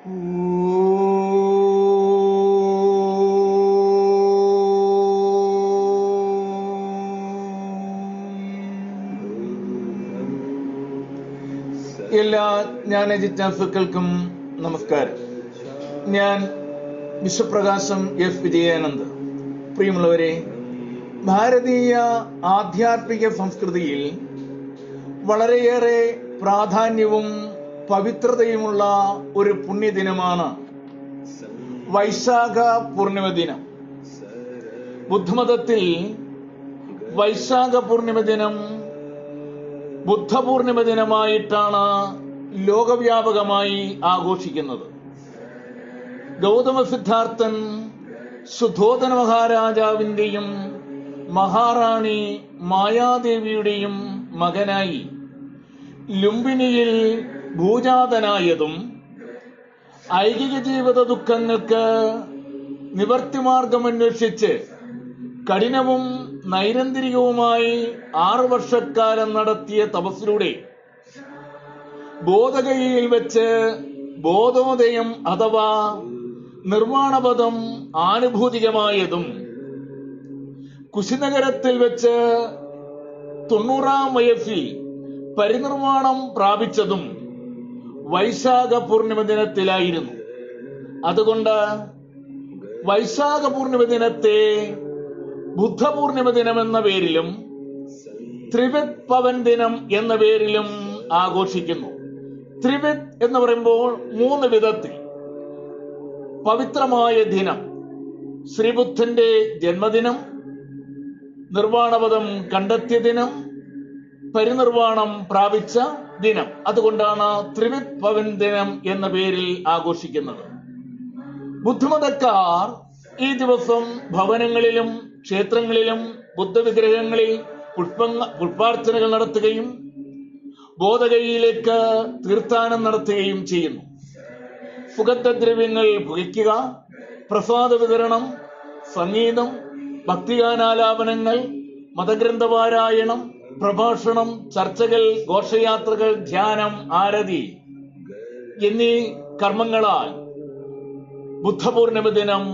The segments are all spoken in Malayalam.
എല്ലാ ജ്ഞാന ജിജ്ഞാസുക്കൾക്കും നമസ്കാരം ഞാൻ വിശ്വപ്രകാശം എഫ് വിജയാനന്ദ് പ്രിയമുള്ളവരെ ഭാരതീയ ആധ്യാത്മിക സംസ്കൃതിയിൽ വളരെയേറെ പ്രാധാന്യവും പവിത്രതയുമുള്ള ഒരു പുണ്യദിനമാണ് വൈശാഖ പൂർണിമ ദിനം ബുദ്ധമതത്തിൽ വൈശാഖ പൂർണിമ ദിനം ബുദ്ധപൂർണിമ ദിനമായിട്ടാണ് ലോകവ്യാപകമായി ആഘോഷിക്കുന്നത് ഗൗതമ സിദ്ധാർത്ഥൻ സുധോധന മഹാരാജാവിന്റെയും മഹാറാണി മായാദേവിയുടെയും മകനായി ലുംബിനിയിൽ ഭൂജാതനായതും ഐകിക ജീവിത ദുഃഖങ്ങൾക്ക് നിവർത്തിമാർഗം അന്വേഷിച്ച് കഠിനവും നൈരന്തരികവുമായി ആറു വർഷക്കാലം നടത്തിയ തപസ്സിലൂടെ ബോധഗയിൽ വെച്ച് ബോധോദയം അഥവാ നിർവാണപദം ആനുഭൂതികമായതും കുശിനഗരത്തിൽ വെച്ച് തൊണ്ണൂറാം വയസ്സിൽ പരിനിർവാണം പ്രാപിച്ചതും വൈശാഖ പൂർണിമ ദിനത്തിലായിരുന്നു അതുകൊണ്ട് വൈശാഖ പൂർണിമ ദിനത്തെ ബുദ്ധപൂർണിമ ദിനം എന്ന പേരിലും ത്രിവിത് പവൻ ദിനം എന്ന പേരിലും ആഘോഷിക്കുന്നു ത്രിവിത് എന്ന് പറയുമ്പോൾ മൂന്ന് വിധത്തിൽ പവിത്രമായ ദിനം ശ്രീബുദ്ധന്റെ ജന്മദിനം നിർവാണപദം കണ്ടെത്തിയ ദിനം പരിനിർവാണം പ്രാപിച്ച ദിനം അതുകൊണ്ടാണ് ത്രിവിത് പവൻ ദിനം എന്ന പേരിൽ ആഘോഷിക്കുന്നത് ബുദ്ധമതക്കാർ ഈ ദിവസം ഭവനങ്ങളിലും ക്ഷേത്രങ്ങളിലും ബുദ്ധവിഗ്രഹങ്ങളിൽ പുഷ്പ പുഷ്പാർച്ചനകൾ നടത്തുകയും ബോധഗയിലേക്ക് തീർത്ഥാനം നടത്തുകയും ചെയ്യുന്നു സുഗന്ധദ്രവ്യങ്ങൾ പുകയ്ക്കുക പ്രസാദ വിതരണം സംഗീതം ഭക്തിഗാനാലാപനങ്ങൾ മതഗ്രന്ഥപാരായണം പ്രഭാഷണം ചർച്ചകൾ ഘോഷയാത്രകൾ ധ്യാനം ആരതി എന്നീ കർമ്മങ്ങളാൽ ബുദ്ധപൂർണിമ ദിനം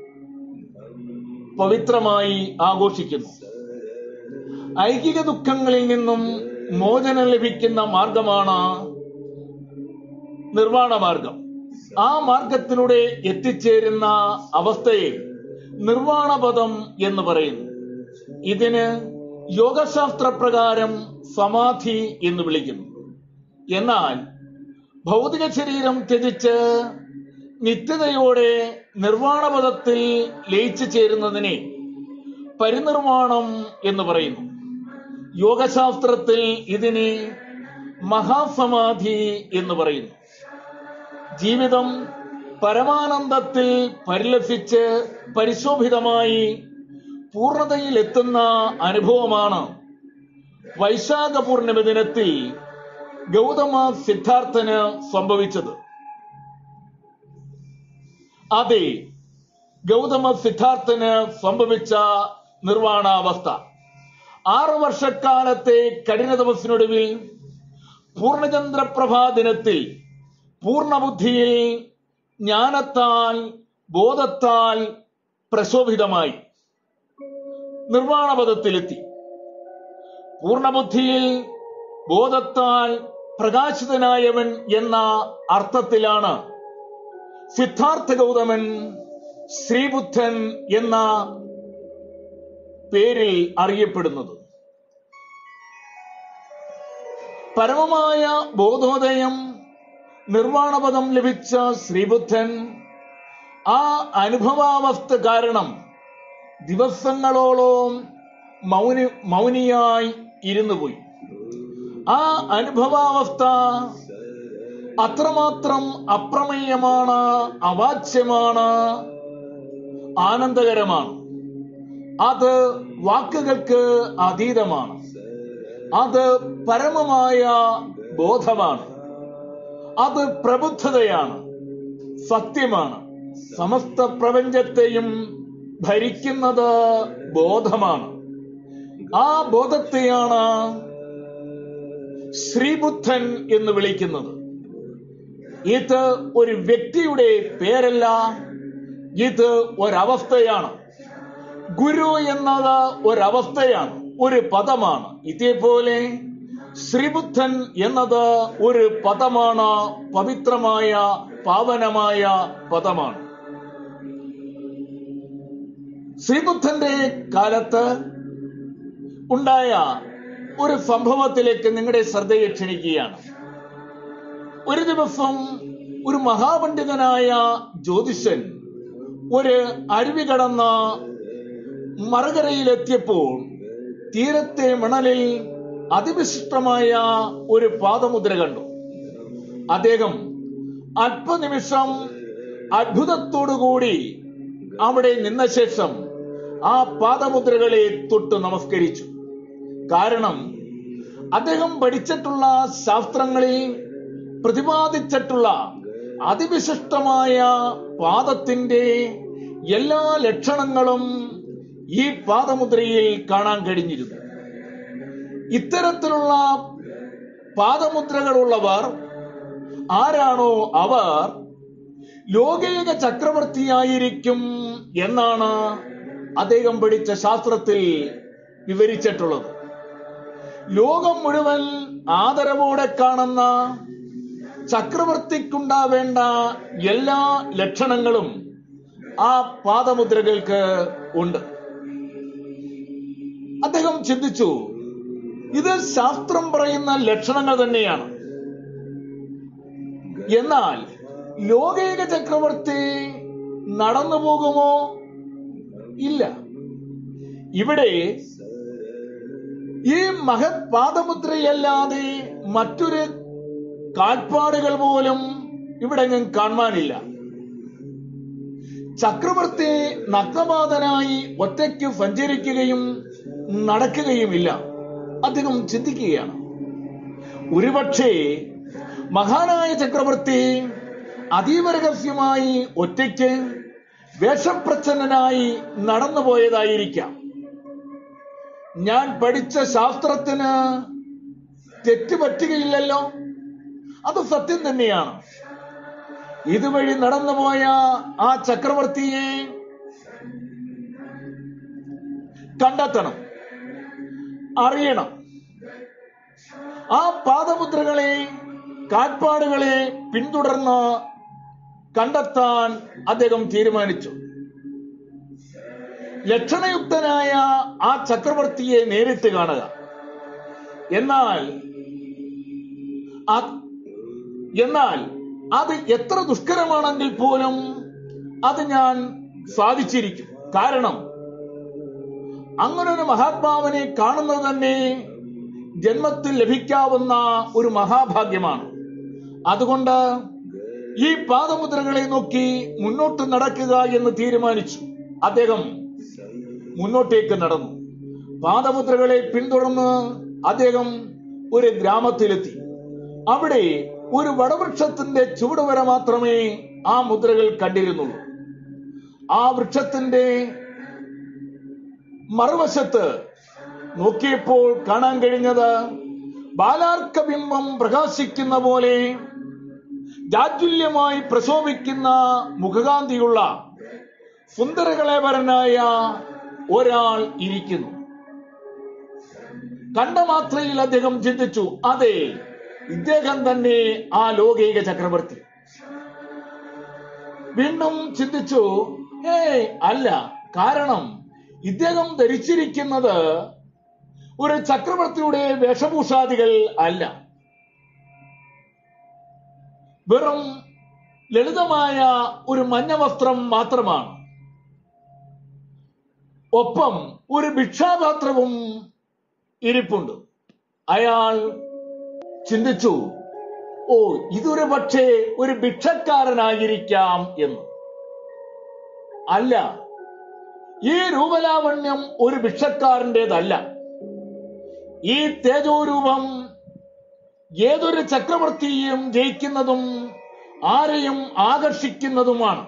പവിത്രമായി ആഘോഷിക്കുന്നു ഐകിക ദുഃഖങ്ങളിൽ നിന്നും മോചനം ലഭിക്കുന്ന മാർഗമാണ് നിർവാണ മാർഗം ആ മാർഗത്തിലൂടെ എത്തിച്ചേരുന്ന അവസ്ഥയെ നിർവാണപദം എന്ന് പറയുന്നു ഇതിന് യോഗശാസ്ത്ര പ്രകാരം സമാധി എന്ന് വിളിക്കുന്നു എന്നാൽ ഭൗതിക ശരീരം ത്യജിച്ച് നിത്യതയോടെ നിർവാണപദത്തിൽ ലയിച്ചു ചേരുന്നതിനെ പരിനിർവാണം എന്ന് പറയുന്നു യോഗശാസ്ത്രത്തിൽ ഇതിനെ മഹാസമാധി എന്ന് പറയുന്നു ജീവിതം പരമാനന്ദത്തിൽ പരിലസിച്ച് പരിശോഭിതമായി പൂർണ്ണതയിൽ എത്തുന്ന അനുഭവമാണ് വൈശാഖ പൂർണിമ ദിനത്തിൽ ഗൗതമ സിദ്ധാർത്ഥന് സംഭവിച്ചത് അതെ ഗൗതമ സിദ്ധാർത്ഥന് സംഭവിച്ച നിർവാണാവസ്ഥ ആറു വർഷക്കാലത്തെ കഠിന തപസ്സിനൊടുവിൽ പൂർണ്ണചന്ദ്രപ്രഭാ ദിനത്തിൽ പൂർണ്ണബുദ്ധിയിൽ ജ്ഞാനത്താൽ ബോധത്താൽ പ്രശോഭിതമായി നിർവാണപദത്തിലെത്തി പൂർണ്ണബുദ്ധിയിൽ ബോധത്താൽ പ്രകാശിതനായവൻ എന്ന അർത്ഥത്തിലാണ് സിദ്ധാർത്ഥ ഗൗതമൻ ശ്രീബുദ്ധൻ എന്ന പേരിൽ അറിയപ്പെടുന്നത് പരമമായ ബോധോദയം നിർവാണപദം ലഭിച്ച ശ്രീബുദ്ധൻ ആ അനുഭവാവസ്ഥ കാരണം ദിവസങ്ങളോളം മൗനി മൗനിയായി ഇരുന്നു പോയി ആ അനുഭവാവസ്ഥ അത്രമാത്രം അപ്രമേയമാണ് അവാച്യമാണ് ആനന്ദകരമാണ് അത് വാക്കുകൾക്ക് അതീതമാണ് അത് പരമമായ ബോധമാണ് അത് പ്രബുദ്ധതയാണ് സത്യമാണ് സമസ്ത പ്രപഞ്ചത്തെയും ഭരിക്കുന്നത് ബോധമാണ് ആ ബോധത്തെയാണ് ശ്രീബുദ്ധൻ എന്ന് വിളിക്കുന്നത് ഇത് ഒരു വ്യക്തിയുടെ പേരല്ല ഇത് ഒരവസ്ഥയാണ് ഗുരു എന്നത് ഒരവസ്ഥയാണ് ഒരു പദമാണ് ഇതേപോലെ ശ്രീബുദ്ധൻ എന്നത് ഒരു പദമാണ് പവിത്രമായ പാവനമായ പദമാണ് ശ്രീബുദ്ധന്റെ കാലത്ത് ഉണ്ടായ ഒരു സംഭവത്തിലേക്ക് നിങ്ങളുടെ ശ്രദ്ധയെ ക്ഷണിക്കുകയാണ് ഒരു ദിവസം ഒരു മഹാപണ്ഡിതനായ ജ്യോതിഷൻ ഒരു അരുവി കടന്ന് മറുകരയിലെത്തിയപ്പോൾ തീരത്തെ മണലിൽ അതിവിശിഷ്ടമായ ഒരു പാദമുദ്ര കണ്ടു അദ്ദേഹം അല്പനിമിഷം അത്ഭുതത്തോടുകൂടി അവിടെ നിന്ന ശേഷം ആ പാദമുദ്രകളെ തൊട്ട് നമസ്കരിച്ചു കാരണം അദ്ദേഹം പഠിച്ചിട്ടുള്ള ശാസ്ത്രങ്ങളിൽ പ്രതിപാദിച്ചിട്ടുള്ള അതിവിശിഷ്ടമായ പാദത്തിന്റെ എല്ലാ ലക്ഷണങ്ങളും ഈ പാദമുദ്രയിൽ കാണാൻ കഴിഞ്ഞിരുന്നു ഇത്തരത്തിലുള്ള പാദമുദ്രകളുള്ളവർ ആരാണോ അവർ ലോകൈക ചക്രവർത്തിയായിരിക്കും എന്നാണ് അദ്ദേഹം പഠിച്ച ശാസ്ത്രത്തിൽ വിവരിച്ചിട്ടുള്ളത് ലോകം മുഴുവൻ ആദരവോടെ കാണുന്ന ചക്രവർത്തിക്കുണ്ടാവേണ്ട എല്ലാ ലക്ഷണങ്ങളും ആ പാദമുദ്രകൾക്ക് ഉണ്ട് അദ്ദേഹം ചിന്തിച്ചു ഇത് ശാസ്ത്രം പറയുന്ന ലക്ഷണങ്ങൾ തന്നെയാണ് എന്നാൽ ലോകൈക ചക്രവർത്തി നടന്നു പോകുമോ ഇല്ല ഇവിടെ ഈ മഹത് പാദമുദ്രയല്ലാതെ മറ്റൊരു കാൽപ്പാടുകൾ പോലും ഇവിടെ എങ്ങും കാണുവാനില്ല ചക്രവർത്തി നഗ്നപാതനായി ഒറ്റയ്ക്ക് സഞ്ചരിക്കുകയും നടക്കുകയുമില്ല അദ്ദേഹം ചിന്തിക്കുകയാണ് ഒരുപക്ഷെ മഹാനായ ചക്രവർത്തി അതീവ രഹസ്യമായി ഒറ്റയ്ക്ക് വേഷപ്രച്ഛന്നനായി നടന്നുപോയതായിരിക്കാം ഞാൻ പഠിച്ച ശാസ്ത്രത്തിന് തെറ്റുപറ്റുകയില്ലല്ലോ അത് സത്യം തന്നെയാണ് ഇതുവഴി നടന്നുപോയ ആ ചക്രവർത്തിയെ കണ്ടെത്തണം അറിയണം ആ പാദമുദ്രകളെ കാൽപ്പാടുകളെ പിന്തുടർന്ന് കണ്ടെത്താൻ അദ്ദേഹം തീരുമാനിച്ചു ലക്ഷണയുക്തനായ ആ ചക്രവർത്തിയെ നേരിട്ട് കാണുക എന്നാൽ അത് എന്നാൽ അത് എത്ര ദുഷ്കരമാണെങ്കിൽ പോലും അത് ഞാൻ സാധിച്ചിരിക്കും കാരണം അങ്ങനൊരു മഹാത്മാവിനെ കാണുന്നത് തന്നെ ജന്മത്തിൽ ലഭിക്കാവുന്ന ഒരു മഹാഭാഗ്യമാണ് അതുകൊണ്ട് ഈ പാദമുദ്രകളെ നോക്കി മുന്നോട്ട് നടക്കുക എന്ന് തീരുമാനിച്ചു അദ്ദേഹം മുന്നോട്ടേക്ക് നടന്നു പാദമുദ്രകളെ പിന്തുടർന്ന് അദ്ദേഹം ഒരു ഗ്രാമത്തിലെത്തി അവിടെ ഒരു വടവൃക്ഷത്തിന്റെ ചുവട് വരെ മാത്രമേ ആ മുദ്രകൾ കണ്ടിരുന്നുള്ളൂ ആ വൃക്ഷത്തിന്റെ മറുവശത്ത് നോക്കിയപ്പോൾ കാണാൻ കഴിഞ്ഞത് ബാലാർക്ക ബിംബം പ്രകാശിക്കുന്ന പോലെ ജാജ്വല്യമായി പ്രശോഭിക്കുന്ന മുഖകാന്തിയുള്ള സുന്ദരകളേവരനായ ഒരാൾ ഇരിക്കുന്നു കണ്ട മാത്രയിൽ അദ്ദേഹം ചിന്തിച്ചു അതെ ഇദ്ദേഹം തന്നെ ആ ലോകൈക ചക്രവർത്തി വീണ്ടും ചിന്തിച്ചു ഏ അല്ല കാരണം ഇദ്ദേഹം ധരിച്ചിരിക്കുന്നത് ഒരു ചക്രവർത്തിയുടെ വേഷഭൂഷാദികൾ അല്ല വെറും ലളിതമായ ഒരു മഞ്ഞ വസ്ത്രം മാത്രമാണ് ഒപ്പം ഒരു ഭിക്ഷാപാത്രവും ഇരിപ്പുണ്ട് അയാൾ ചിന്തിച്ചു ഓ ഇതൊരു പക്ഷേ ഒരു ഭിക്ഷക്കാരനായിരിക്കാം എന്ന് അല്ല ഈ രൂപലാവണ്യം ഒരു ഭിക്ഷക്കാരൻ്റെതല്ല ഈ തേജോരൂപം ഏതൊരു ചക്രവർത്തിയെയും ജയിക്കുന്നതും ആരെയും ആകർഷിക്കുന്നതുമാണ്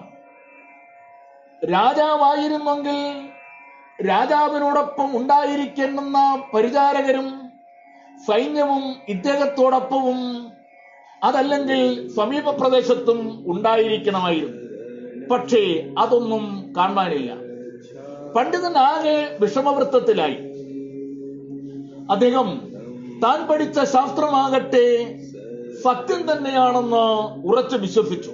രാജാവായിരുന്നെങ്കിൽ രാജാവിനോടൊപ്പം ഉണ്ടായിരിക്കുന്ന പരിചാരകരും സൈന്യവും ഇദ്ദേഹത്തോടൊപ്പവും അതല്ലെങ്കിൽ സമീപ പ്രദേശത്തും ഉണ്ടായിരിക്കണമായിരുന്നു പക്ഷേ അതൊന്നും കാണാനില്ല പണ്ഡിതൻ ആകെ വിഷമവൃത്തത്തിലായി അദ്ദേഹം താൻ പഠിച്ച ശാസ്ത്രമാകട്ടെ സത്യം തന്നെയാണെന്ന് ഉറച്ചു വിശ്വസിച്ചു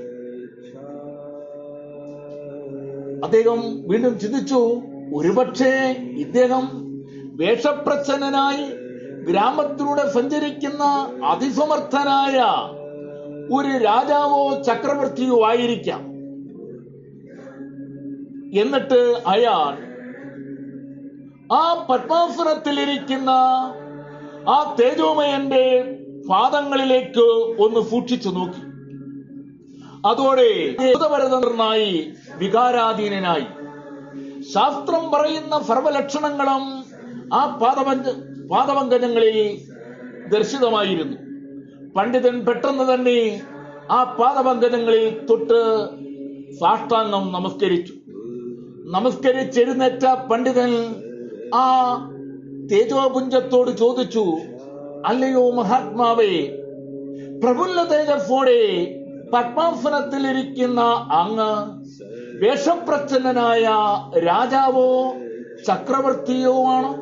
അദ്ദേഹം വീണ്ടും ചിന്തിച്ചു ഒരുപക്ഷെ ഇദ്ദേഹം വേഷപ്രച്ഛന്നനായി ഗ്രാമത്തിലൂടെ സഞ്ചരിക്കുന്ന അതിസമർത്ഥനായ ഒരു രാജാവോ ചക്രവർത്തിയോ ആയിരിക്കാം എന്നിട്ട് അയാൾ ആ പത്മാസനത്തിലിരിക്കുന്ന ആ തേജോമയന്റെ പാദങ്ങളിലേക്ക് ഒന്ന് സൂക്ഷിച്ചു നോക്കി അതോടെ ഭൂതഭരതനായി വികാരാധീനനായി ശാസ്ത്രം പറയുന്ന സർവലക്ഷണങ്ങളും ആ പാദപഞ്ച പാദപങ്കജങ്ങളിൽ ദർശിതമായിരുന്നു പണ്ഡിതൻ പെട്ടെന്ന് തന്നെ ആ പാദപങ്കജങ്ങളിൽ തൊട്ട് സാഷ്ടാംഗം നമസ്കരിച്ചു നമസ്കരിച്ചെഴുന്നേറ്റ പണ്ഡിതൻ ആ തേജോപുഞ്ചത്തോട് ചോദിച്ചു അല്ലയോ മഹാത്മാവേ പ്രഫുല്ല തേജസ്സോടെ പത്മാസനത്തിലിരിക്കുന്ന അങ്ങ് വേഷപ്രച്ഛന്നനായ രാജാവോ ചക്രവർത്തിയോ ആണോ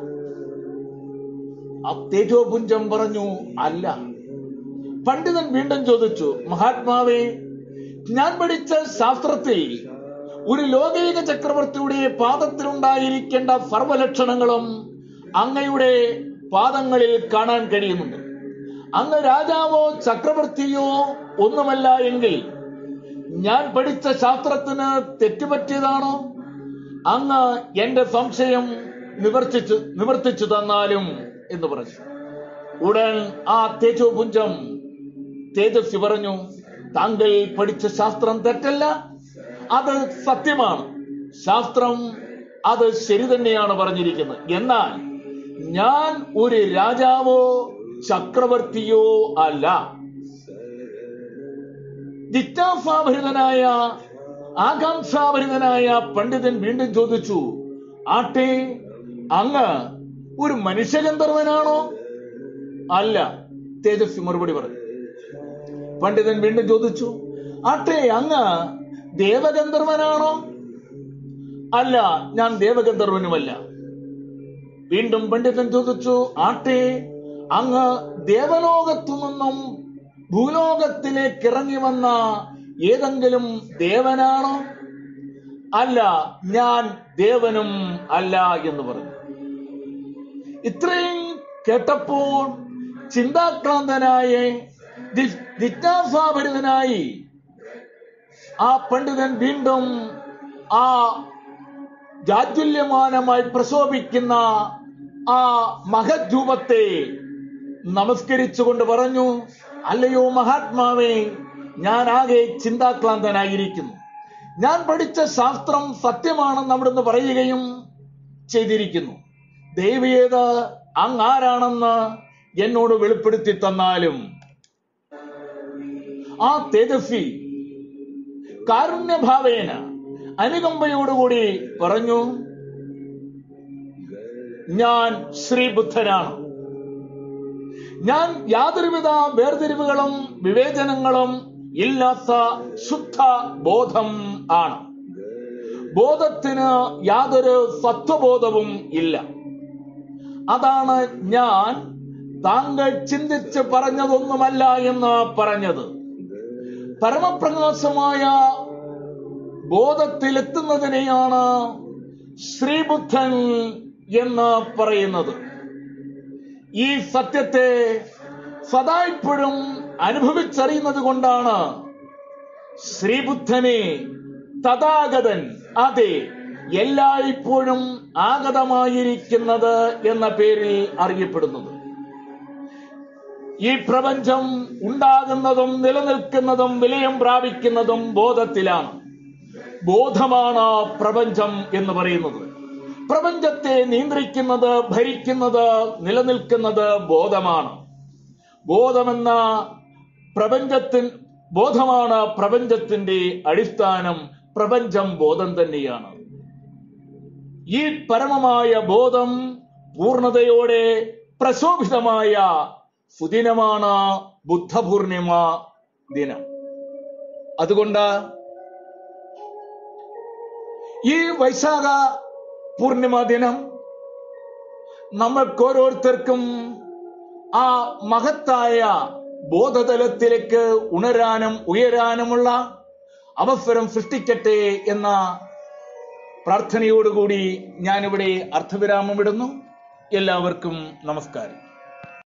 ആ തേജോപുഞ്ചം പറഞ്ഞു അല്ല പണ്ഡിതൻ വീണ്ടും ചോദിച്ചു മഹാത്മാവേ ഞാൻ പഠിച്ച ശാസ്ത്രത്തിൽ ഒരു ലോകൈക ചക്രവർത്തിയുടെ പാദത്തിലുണ്ടായിരിക്കേണ്ട സർവലക്ഷണങ്ങളും അങ്ങയുടെ പാദങ്ങളിൽ കാണാൻ കഴിയുന്നുണ്ട് അങ്ങ് രാജാവോ ചക്രവർത്തിയോ ഒന്നുമല്ല എങ്കിൽ ഞാൻ പഠിച്ച ശാസ്ത്രത്തിന് തെറ്റുപറ്റിയതാണോ അങ്ങ് എന്റെ സംശയം നിവർത്തിച്ചു നിവർത്തിച്ചു തന്നാലും എന്ന് പറഞ്ഞു ഉടൻ ആ തേജോപുഞ്ചം തേജസ്വി പറഞ്ഞു താങ്കൾ പഠിച്ച ശാസ്ത്രം തെറ്റല്ല അത് സത്യമാണ് ശാസ്ത്രം അത് ശരി തന്നെയാണ് പറഞ്ഞിരിക്കുന്നത് എന്നാൽ ഞാൻ ഒരു രാജാവോ ചക്രവർത്തിയോ അല്ല ജിജ്ഞാസാഭരിതനായ ആകാംക്ഷാഭരിതനായ പണ്ഡിതൻ വീണ്ടും ചോദിച്ചു ആട്ടെ അങ്ങ് ഒരു മനുഷ്യഗന്ധർവനാണോ അല്ല തേജസ്വി മറുപടി പറഞ്ഞു പണ്ഡിതൻ വീണ്ടും ചോദിച്ചു ആട്ടെ അങ്ങ് ദേവഗന്ധർവനാണോ അല്ല ഞാൻ ദേവഗന്ധർവനുമല്ല വീണ്ടും പണ്ഡിതൻ ചോദിച്ചു ആട്ടെ അങ്ങ് ദേവലോകത്തു നിന്നും ഭൂലോകത്തിലേക്ക് ഇറങ്ങി വന്ന ഏതെങ്കിലും ദേവനാണോ അല്ല ഞാൻ ദേവനും അല്ല എന്ന് പറഞ്ഞു ഇത്രയും കേട്ടപ്പോൾ ചിന്താക്രാന്തനായ ജി- ജിജ്ഞാസാഭരിതനായി ആ പണ്ഡിതൻ വീണ്ടും ആ ജാജ്വല്യമാനമായി പ്രശോഭിക്കുന്ന ആ മഹജൂപത്തെ നമസ്കരിച്ചുകൊണ്ട് പറഞ്ഞു അല്ലയോ മഹാത്മാവേ ഞാൻ ആകെ ചിന്താക്രാന്തനായിരിക്കുന്നു ഞാൻ പഠിച്ച ശാസ്ത്രം സത്യമാണെന്ന് അവിടുന്ന് പറയുകയും ചെയ്തിരിക്കുന്നു ദൈവീയത അങ്ങ് ആരാണെന്ന് എന്നോട് വെളിപ്പെടുത്തി തന്നാലും ആ തേജസ്വി കാരുണ്യഭാവേന അനുകമ്പയോടുകൂടി പറഞ്ഞു ഞാൻ ശ്രീബുദ്ധനാണ് ഞാൻ യാതൊരുവിധ വേർതിരിവുകളും വിവേചനങ്ങളും ഇല്ലാത്ത ശുദ്ധ ബോധം ആണ് ബോധത്തിന് യാതൊരു സത്വബോധവും ഇല്ല അതാണ് ഞാൻ താങ്കൾ ചിന്തിച്ച് പറഞ്ഞതൊന്നുമല്ല എന്ന് പറഞ്ഞത് പരമപ്രകാശമായ ബോധത്തിലെത്തുന്നതിനെയാണ് ശ്രീബുദ്ധൻ എന്ന് പറയുന്നത് ഈ സത്യത്തെ സദാ ഇപ്പോഴും അനുഭവിച്ചറിയുന്നത് കൊണ്ടാണ് ശ്രീബുദ്ധനെ തഥാഗതൻ അതെ എല്ലായ്പ്പോഴും ആഗതമായിരിക്കുന്നത് എന്ന പേരിൽ അറിയപ്പെടുന്നത് ഈ പ്രപഞ്ചം ഉണ്ടാകുന്നതും നിലനിൽക്കുന്നതും വിലയം പ്രാപിക്കുന്നതും ബോധത്തിലാണ് ബോധമാണ് പ്രപഞ്ചം എന്ന് പറയുന്നത് പ്രപഞ്ചത്തെ നിയന്ത്രിക്കുന്നത് ഭരിക്കുന്നത് നിലനിൽക്കുന്നത് ബോധമാണ് ബോധമെന്ന പ്രപഞ്ചത്തിൻ ബോധമാണ് പ്രപഞ്ചത്തിന്റെ അടിസ്ഥാനം പ്രപഞ്ചം ബോധം തന്നെയാണ് ഈ പരമമായ ബോധം പൂർണതയോടെ പ്രശോഭിതമായ സുദിനമാണ് ബുദ്ധപൂർണിമ ദിനം അതുകൊണ്ട് ഈ വൈശാഖ പൂർണിമ ദിനം നമ്മൾക്ക് ഓരോരുത്തർക്കും ആ മഹത്തായ ബോധതലത്തിലേക്ക് ഉണരാനും ഉയരാനുമുള്ള അവസരം സൃഷ്ടിക്കട്ടെ എന്ന പ്രാർത്ഥനയോടുകൂടി ഞാനിവിടെ അർത്ഥവിരാമം ഇടുന്നു എല്ലാവർക്കും നമസ്കാരം